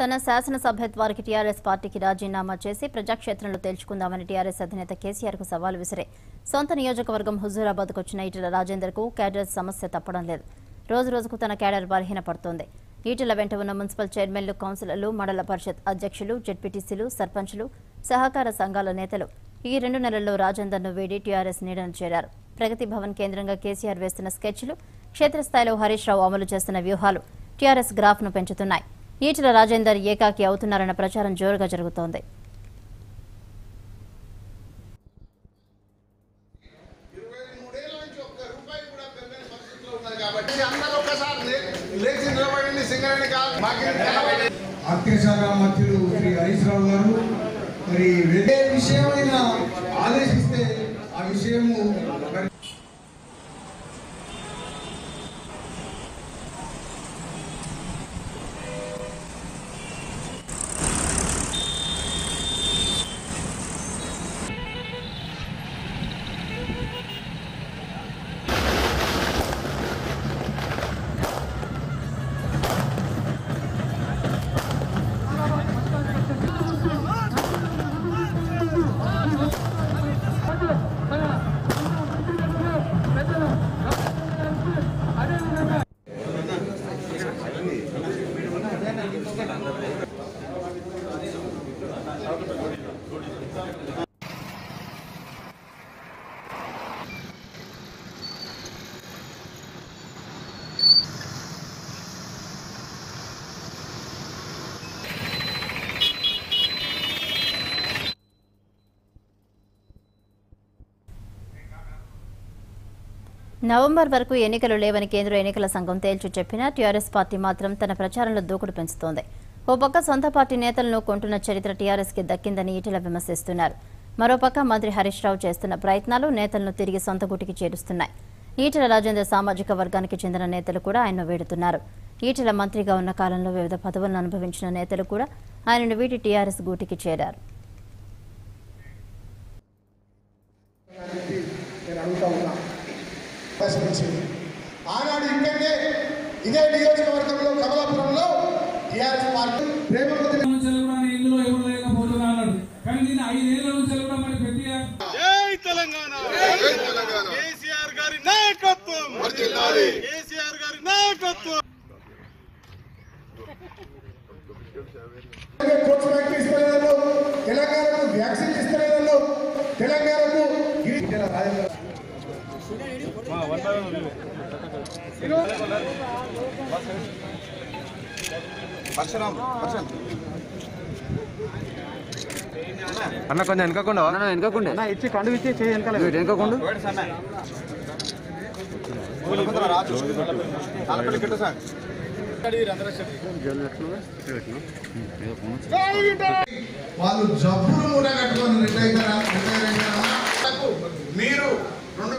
తన శాసనసభ్యత్వానికి టీఆర్ఎస్ పార్టీకి రాజీనామా చేసి ప్రజాక్షేత్రంలో తేల్చుకుందామని టీఆర్ఎస్ అధినేత కేసీఆర్ కు సవాల్ విసిరే సొంత నియోజకవర్గం హుజూరాబాద్కు వచ్చిన ఈటెల రాజేందర్ కు క్యాడర్ సమస్య తప్పడం లేదు రోజు రోజుకు తన క్యాడర్ బలహీనపడుతోంది ఈటెల వెంట ఉన్న మున్సిపల్ చైర్మన్లు కౌన్సిలర్లు మండల పరిషత్ అధ్యక్షులు జెడ్పీటీసీలు సర్పంచులు సహకార సంఘాల నేతలు ఈ రెండు నెలల్లో రాజేందర్ను వీడి టీఆర్ఎస్ నీడను చేరారు ప్రగతి భవన్ కేంద్రంగా కేసీఆర్ వేస్తున్న స్కెచ్లు క్షేత్రస్థాయిలో హరీష్ రావు అమలు చేస్తున్న వ్యూహాలు టీఆర్ఎస్ గ్రాఫ్ను పెంచుతున్నాయి ఈటెల రాజేందర్ ఏకాకి అవుతున్నారన్న ప్రచారం జోరుగా జరుగుతోంది ఇరవై మూడేళ్ల నుంచి ఒక్క రూపాయి కూడా పెరగని పరిస్థితిలో ఉన్నది కాబట్టి అందరూ ఒక్కసారి లే- లేచి నిలబడింది సింగరేణి కాదు మాకు తెలవదు. ఆర్థిక శాఖ మంత్రులు శ్రీ హరీష్ రావు గారు మరి ఏ విషయమైనా ఆదేశిస్తే ఆ విషయము మరి నవంబర్ వరకు ఎన్నికలు లేవని కేంద్ర ఎన్నికల సంఘం తేల్చి చెప్పినా టీఆర్ఎస్ పార్టీ మాత్రం తన ప్రచారంలో దూకుడు పెంచుతోంది ఓ పక్క సొంత పార్టీ నేతలను కొంటున్న చరిత్ర టీఆర్ఎస్ కి దక్కిందని ఈటెల విమర్శిస్తున్నారు మరోపక్క మంత్రి హరీష్ రావు చేస్తున్న ప్రయత్నాలు నేతలను తిరిగి సొంత గుటికి చేరుస్తున్నాయి ఈటెల రాజేంద్ర సామాజిక వర్గానికి చెందిన నేతలు కూడా ఆయన్ను వేడుతున్నారు ఈటెల మంత్రిగా ఉన్న కాలంలో వివిధ పదవులను అనుభవించిన నేతలు కూడా ఆయనను వీటి టీఆర్ఎస్ గూటికి చేరారు నేను అడుగుతా ఉన్నా అవకాశం ఇచ్చింది ఆనాడు ఇక్కడే ఇదే నియోజకవర్గంలో కమలాపురంలో టీఆర్ఎస్ పార్టీ ప్రేమ కొద్ది నుంచి కూడా నేను ఇందులో ఎవరు లేకపోతున్నా అన్నాడు కానీ నేను ఐదేళ్ల నుంచి కూడా మరి ప్రతి జై తెలంగాణ కేసీఆర్ గారి నాయకత్వం కేసీఆర్ గారి నాయకత్వం కోచ్ ఫ్యాక్టరీ ఇస్తలేదన్నావు తెలంగాణకు వ్యాక్సిన్ ఇస్తలేదన్నావు తెలంగాణకు గిరిజన రాజేంద్ర అన్న కొంచెం వెనకకుండా అన్న వెనకకుండా అన్న ఇచ్చి కండు ఇచ్చి చేయి వెనకాల వెనకకుండా వాళ్ళు జబ్బులు మూట కట్టుకొని రిటైర్ అయిన- రిటైర్ అయిన వాళ్ళకు మీరు రెండు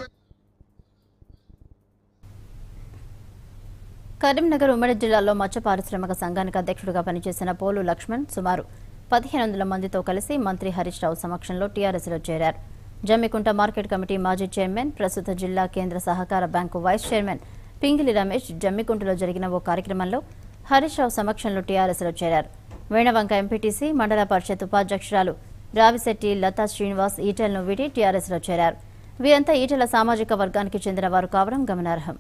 కరీంనగర్ ఉమ్మడి జిల్లాలో మత్స్య పారిశ్రామిక సంఘానికి అధ్యక్షుడిగా పనిచేసిన పోలు లక్ష్మణ్ సుమారు పదిహేను వందల మందితో కలిసి మంత్రి హరీష్ రావు సమక్షంలో టీఆర్ఎస్లో చేరారు జమ్మికుంట మార్కెట్ కమిటీ మాజీ చైర్మన్ ప్రస్తుత జిల్లా కేంద్ర సహకార bank vice chairman Pingili Ramesh జమ్మికుంటలో జరిగిన ఓ కార్యక్రమంలో హరీష్ రావు సమక్షంలో టీఆర్ఎస్లో చేరారు వేణవంక ఎంపీటీసీ మండల పరిషత్ ఉపాధ్యక్షురాలు రావిశెట్టి లతా శ్రీనివాస్ ఈటెలను వీడి టీఆర్ఎస్లో చేరారు వీరంతా ఈటెల సామాజిక వర్గానికి చెందిన వారు కావడం గమనార్హం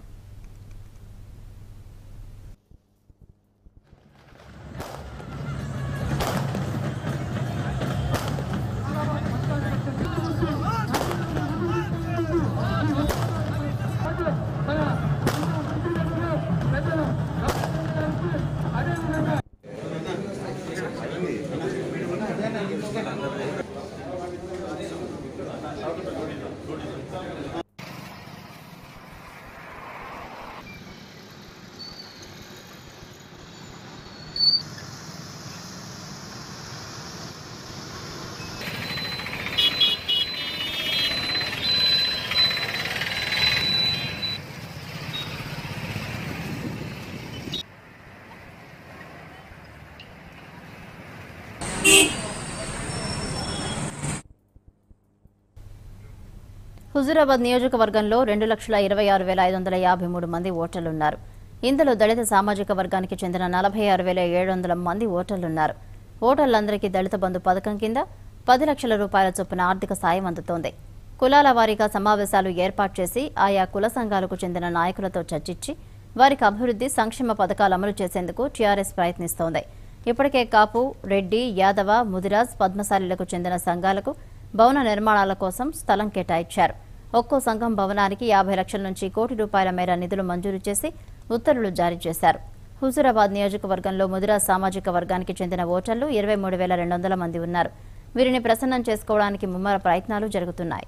హుజూరాబాద్ నియోజకవర్గంలో రెండు లక్షల ఇరవై ఆరు వేల ఐదు వందల యాభై మూడు మంది ఓటర్లున్నారు ఇందులో దళిత సామాజిక వర్గానికి చెందిన నలభై ఆరు వేల ఏడు వందల మంది ఓటర్లున్నారు ఓటర్లందరికీ దళిత బంధు పథకం కింద పది లక్షల రూపాయల చొప్పున ఆర్థిక సాయం అందుతోంది కులాల వారీగా సమావేశాలు ఏర్పాటు చేసి ఆయా కుల సంఘాలకు చెందిన నాయకులతో చర్చించి వారికి అభివృద్ధి సంక్షేమ పథకాలు అమలు చేసేందుకు టీఆర్ఎస్ ప్రయత్నిస్తోంది ఇప్పటికే కాపు రెడ్డి యాదవ ముదిరాజ్ పద్మశాలిలకు చెందిన సంఘాలకు భవన నిర్మాణాల కోసం స్థలం కేటాయించారు ఒక్కో సంఘం భవనానికి యాభై లక్షల నుంచి కోటి రూపాయల మేర నిధులు మంజూరు చేసి ఉత్తర్వులు జారీ చేశారు హుజూరాబాద్ నియోజకవర్గంలో ముదిరాజ్ సామాజిక వర్గానికి చెందిన ఓటర్లు ఇరవై మూడు వేల రెండు వందల మంది ఉన్నారు వీరిని ప్రసన్నం చేసుకోవడానికి ముమ్మర ప్రయత్నాలు జరుగుతున్నాయి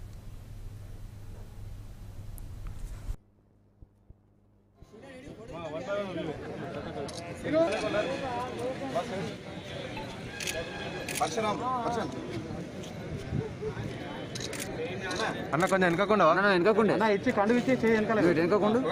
అన్న కొంచెం వెనకకుండా అన్న వెనకకుండా అన్న ఇచ్చి కండు ఇచ్చి చేయి వెనకాల వెనకకుండా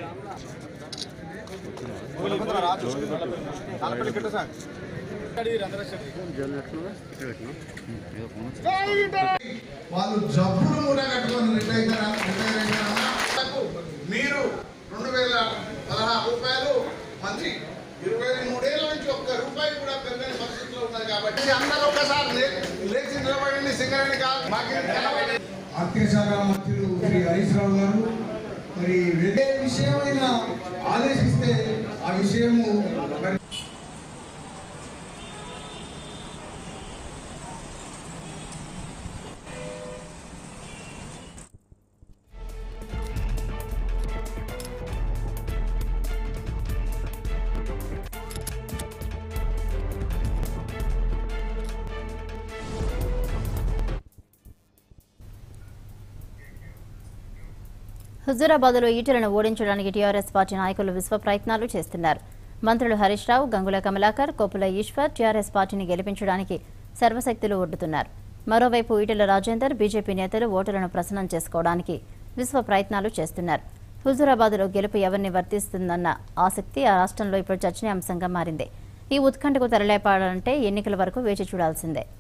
వాళ్ళు జబ్బులు కూడా కట్టుకొని రిటైర్ అయిన- రిటైర్ అయిన వాళ్ళకు మీరు రెండు వేల పదహారు రూపాయలు మంత్రి ఇరవై మూడేళ్ల నుంచి ఒక్క రూపాయి కూడా పెరగని పరిస్థితిలో ఉన్నది కాబట్టి అందరూ ఒక్కసారి లే- లేచి నిలబడండి సింగరేణి కాదు మాకు నిలబడండి ఆర్థిక శాఖ మంత్రులు శ్రీ హరీష్ రావు గారు మరి ఏ విషయమైన ఆదేశిస్తే ఆ విషయము మరి హుజూరాబాద్లో ఈటెలను ఓడించడానికి టీఆర్ఎస్ పార్టీ నాయకులు విశ్వ ప్రయత్నాలు చేస్తున్నారు మంత్రులు హరీష్ రావు గంగుల కమలాకర్ కొప్పుల ఈశ్వర్ టీఆర్ఎస్ పార్టీని గెలిపించడానికి సర్వశక్తులు ఒడ్డుతున్నారు మరోవైపు ఈటెల రాజేందర్ బీజేపీ నేతలు ఓటర్లను ప్రసన్నం చేసుకోవడానికి విశ్వ ప్రయత్నాలు చేస్తున్నారు హుజూరాబాద్లో గెలుపు ఎవరిని వర్తిస్తుందన్న ఆసక్తి ఆ రాష్ట్రంలో ఇప్పుడు చర్చనీయాంశంగా మారింది ఈ ఉత్కంఠకు తెరలేపాలంటే ఎన్నికల వరకు వేచి చూడాల్సిందే